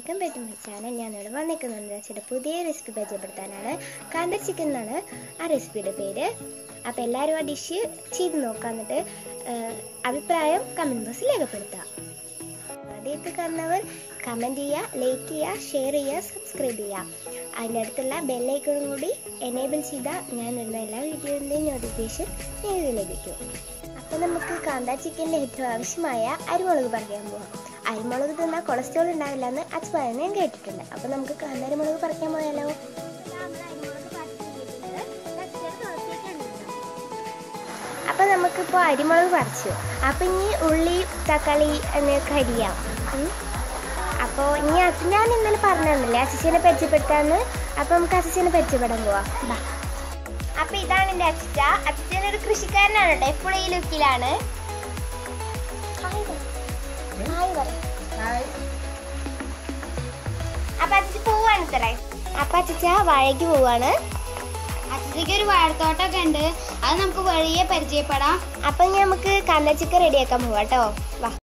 Welcome back to my channel ഞാൻ ഇവിടെ വന്നിരിക്കുന്നുണ്ട് ചേട്ടാ പുതിയ റെസിപ്പി പരിചയപ്പെടുത്താനാണ് കാന്ത ചിക്കൻ എന്നാണ് ആ റെസിപ്പിയുടെ പേര് അപ്പോൾ എല്ലാവരും ആ ഡിഷ് ചെയ്ത് നോക്കാം എന്നിട്ട് ആ, അഭിപ്രായം കമൻറ്റ് ബോക്സിൽ രേഖപ്പെടുത്താം ആദ്യത്തെ കാണുന്നവർ കമൻറ്റ് ചെയ്യുക ലൈക്ക് ചെയ്യുക ഷെയർ ചെയ്യുക സബ്സ്ക്രൈബ് ചെയ്യുക അതിൻ്റെ അടുത്തുള്ള ബെല്ലൈക്കണും കൂടി എനേബിൾ ചെയ്താൽ ഞാൻ ഇടുന്ന എല്ലാ വീഡിയോൻ്റെയും നോട്ടിഫിക്കേഷൻ നിങ്ങൾക്ക് ലഭിക്കും അപ്പോൾ നമുക്ക് കാന്ത ചിക്കനിൽ ഏറ്റവും ആവശ്യമായ അരിമുളക് പറിക്കാൻ പോകാം അരിമുളക് തിന്നാൽ കൊളസ്ട്രോൾ ഉണ്ടാവില്ല എന്ന് അച്ഛൻ പറയുന്നത് ഞാൻ കേട്ടിട്ടുണ്ട് അപ്പോൾ നമുക്ക് കാന്താരിമുളക് പറിക്കാൻ പോയാലോ അപ്പൊ നമുക്കിപ്പോൾ അരിമുളക് പറിച്ചു അപ്പൊ ഇനി ഉള്ളി തക്കാളി എന്നൊക്കെ അരിയാം ഉം. അപ്പോൾ ഇനി അത് ഞാൻ ഇന്നലെ പറഞ്ഞു തന്നില്ലേ അച്ഛനെ പരിചയപ്പെടുത്താന്ന് അപ്പൊ നമുക്ക് അച്ഛനെ പരിചയപ്പെടാൻ പോവാം ബാ അപ്പൊ ഇതാണ് എന്റെ അച്ഛ അച്ഛൻ ഒരു കൃഷിക്കാരനാണ് കേട്ടോ എപ്പോഴും ഈ ലുക്കിലാണ് അപ്പൊ അച്ഛൻ പോവാണ് ഇത്രേ അപ്പൊ അച്ഛ വാഴയ്ക്ക് പോവാണ് അച്ഛക്ക് ഒരു വാഴത്തോട്ടമൊക്കെ ഉണ്ട് അത് നമുക്ക് വഴിയെ പരിചയപ്പെടാം അപ്പൊ ഇനി നമുക്ക് കന്ന ചിക്കൻ റെഡിയാക്കാൻ പോവാം കേട്ടോ വാ